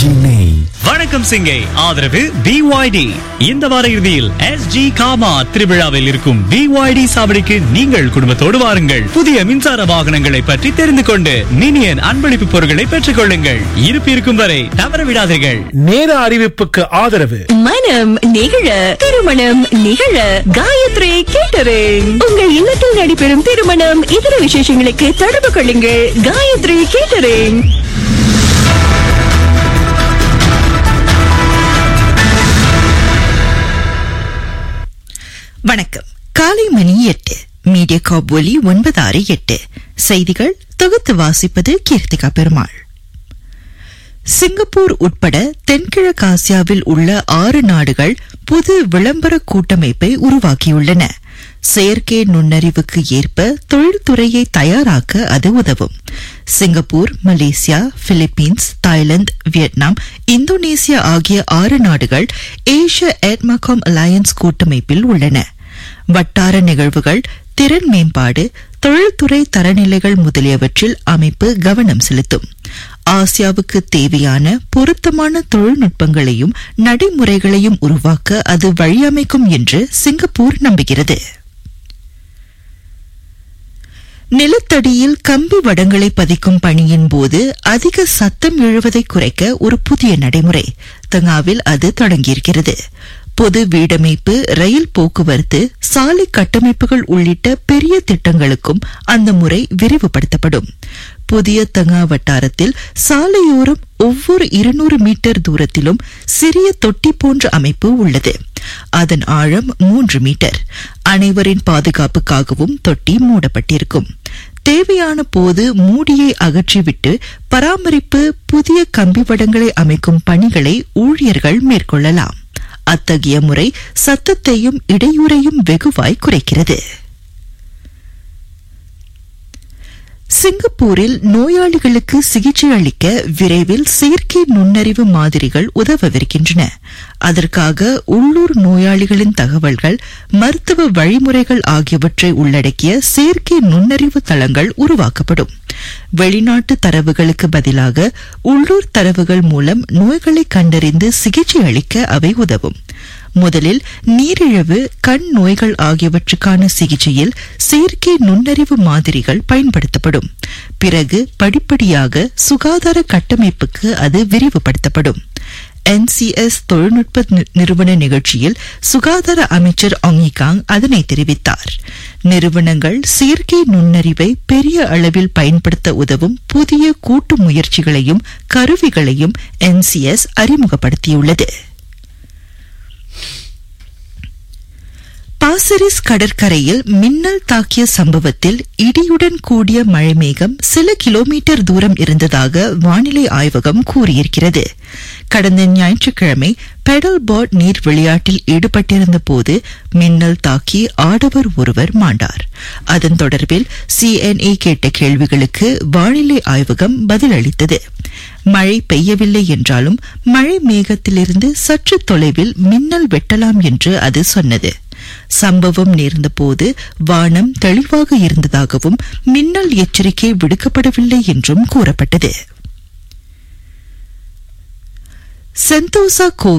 RKG நெய் வணக்கம் சிங்கை ஆதரவு பிஒய்டி இந்த வார இறுதியில் எஸ் ஜி காமா திருவிழாவில் இருக்கும் பிஒய்டி சாவடிக்கு நீங்கள் குடும்பத்தோடு வாருங்கள் புதிய மின்சார வாகனங்களை பற்றி தெரிந்து கொண்டு மினியன் அன்பளிப்பு பொருட்களை பெற்றுக் கொள்ளுங்கள் இருப்பு இருக்கும் வரை தவற விடாதீர்கள் நேர அறிவிப்புக்கு ஆதரவு மனம் நிகழ திருமணம் நிகழ காயத்ரி கேட்டரிங் உங்கள் இல்லத்தில் நடைபெறும் திருமணம் இதர விசேஷங்களுக்கு தொடர்பு கொள்ளுங்கள் காயத்ரி கேட்டரிங் வணக்கம் காலை மணி எட்டு மீடியா காப் ஒலி ஒன்பது ஆறு எட்டு செய்திகள் தொகுத்து வாசிப்பது கீர்த்திகா பெருமாள் சிங்கப்பூர் உட்பட தென்கிழக்கு ஆசியாவில் உள்ள ஆறு நாடுகள் புது விளம்பர கூட்டமைப்பை உருவாக்கியுள்ளன செயற்கை நுண்ணறிவுக்கு ஏற்ப தொழில்துறையை தயாராக்க அது உதவும் Singapore Malaysia Philippines Thailand Vietnam Indonesia ஆகிய ஆறு நாடுகள் ஏஷியா எட்மகாம் அலையன்ஸ் கூட்டமைப்பில் உள்ளன வட்டார நிகழ்வுகள் திறன் மேம்பாடு தொழில்துறை தரநிலைகள் முதலியவற்றில் அமைப்பு கவனம் செலுத்தும் ஆசியாவுக்கு தேவையான பொருத்தமான தொழில்நுட்பங்களையும் நடைமுறைகளையும் உருவாக்க அது வழியமைக்கும் என்று சிங்கப்பூர் நம்புகிறது நிலத்தடியில் கம்பி வடங்களை பதிக்கும் பணியின் போது அதிக சத்தம் எழுவதை குறைக்க ஒரு புதிய நடைமுறை தங்காவில் அது தொடங்கியிருக்கிறது பொது வீடமைப்பு ரயில் போக்குவரத்து சாலை கட்டமைப்புகள் உள்ளிட்ட பெரிய திட்டங்களுக்கும் அந்த முறை விரிவுபடுத்தப்படும் புதிய தங்கா வட்டாரத்தில் சாலையோரம் ஒவ்வொரு இருநூறு மீட்டர் தூரத்திலும் சிறிய தொட்டி போன்ற அமைப்பு உள்ளது அதன் ஆழம் மூன்று மீட்டர் அனைவரின் பாதுகாப்புக்காகவும் தொட்டி மூடப்பட்டிருக்கும் தேவையான போது மூடியை அகற்றிவிட்டு பராமரிப்பு புதிய கம்பி வடங்களை அமைக்கும் பணிகளை ஊழியர்கள் மேற்கொள்ளலாம் அத்தகைய முறை சத்தத்தையும் இடையூறையும் வெகுவாய் குறைக்கிறது சிங்கப்பூரில் நோயாளிகளுக்கு சிகிச்சை அளிக்க விரைவில் செயற்கை நுண்ணறிவு மாதிரிகள் உதவவிருக்கின்றன அதற்காக உள்ளூர் நோயாளிகளின் தகவல்கள் மருத்துவ வழிமுறைகள் ஆகியவற்றை உள்ளடக்கிய செயற்கை நுண்ணறிவு தளங்கள் உருவாக்கப்படும் வெளிநாட்டு தரவுகளுக்கு பதிலாக உள்ளூர் தரவுகள் மூலம் நோய்களை கண்டறிந்து சிகிச்சை அளிக்க அவை உதவும் முதலில் நீரிழிவு கண் நோய்கள் ஆகியவற்றுக்கான சிகிச்சையில் செயற்கை நுண்ணறிவு மாதிரிகள் பயன்படுத்தப்படும் பிறகு படிப்படியாக சுகாதார கட்டமைப்புக்கு அது விரிவுபடுத்தப்படும் என்சிஎஸ் தொழில்நுட்ப நிறுவன நிகழ்ச்சியில் சுகாதார அமைச்சர் ஆங்கிகாங் அதனை தெரிவித்தார் நிறுவனங்கள் செயற்கை நுண்ணறிவை பெரிய அளவில் பயன்படுத்த உதவும் புதிய கூட்டு முயற்சிகளையும் கருவிகளையும் என்சிஎஸ் அறிமுகப்படுத்தியுள்ளது பாசரிஸ் கடற்கரையில் மின்னல் தாக்கிய சம்பவத்தில் இடியுடன் கூடிய மழைமேகம் சில கிலோமீட்டர் தூரம் இருந்ததாக வானிலை ஆய்வகம் கூறியிருக்கிறது கடந்த ஞாயிற்றுக்கிழமை பெடல் போர்ட் நீர் விளையாட்டில் ஈடுபட்டிருந்த போது மின்னல் தாக்கி ஆடவர் ஒருவர் மாண்டார் அதன் தொடர்பில் சிஎன்ஏ கேட்ட கேள்விகளுக்கு வானிலை ஆய்வகம் பதிலளித்தது மழை பெய்யவில்லை என்றாலும் மழை மேகத்திலிருந்து சற்று தொலைவில் மின்னல் வெட்டலாம் என்று அது சொன்னது சம்பவம் நேர்ந்தபோது வானம் தெளிவாக இருந்ததாகவும் மின்னல் எச்சரிக்கை விடுக்கப்படவில்லை என்றும் கூறப்பட்டது செந்தோசா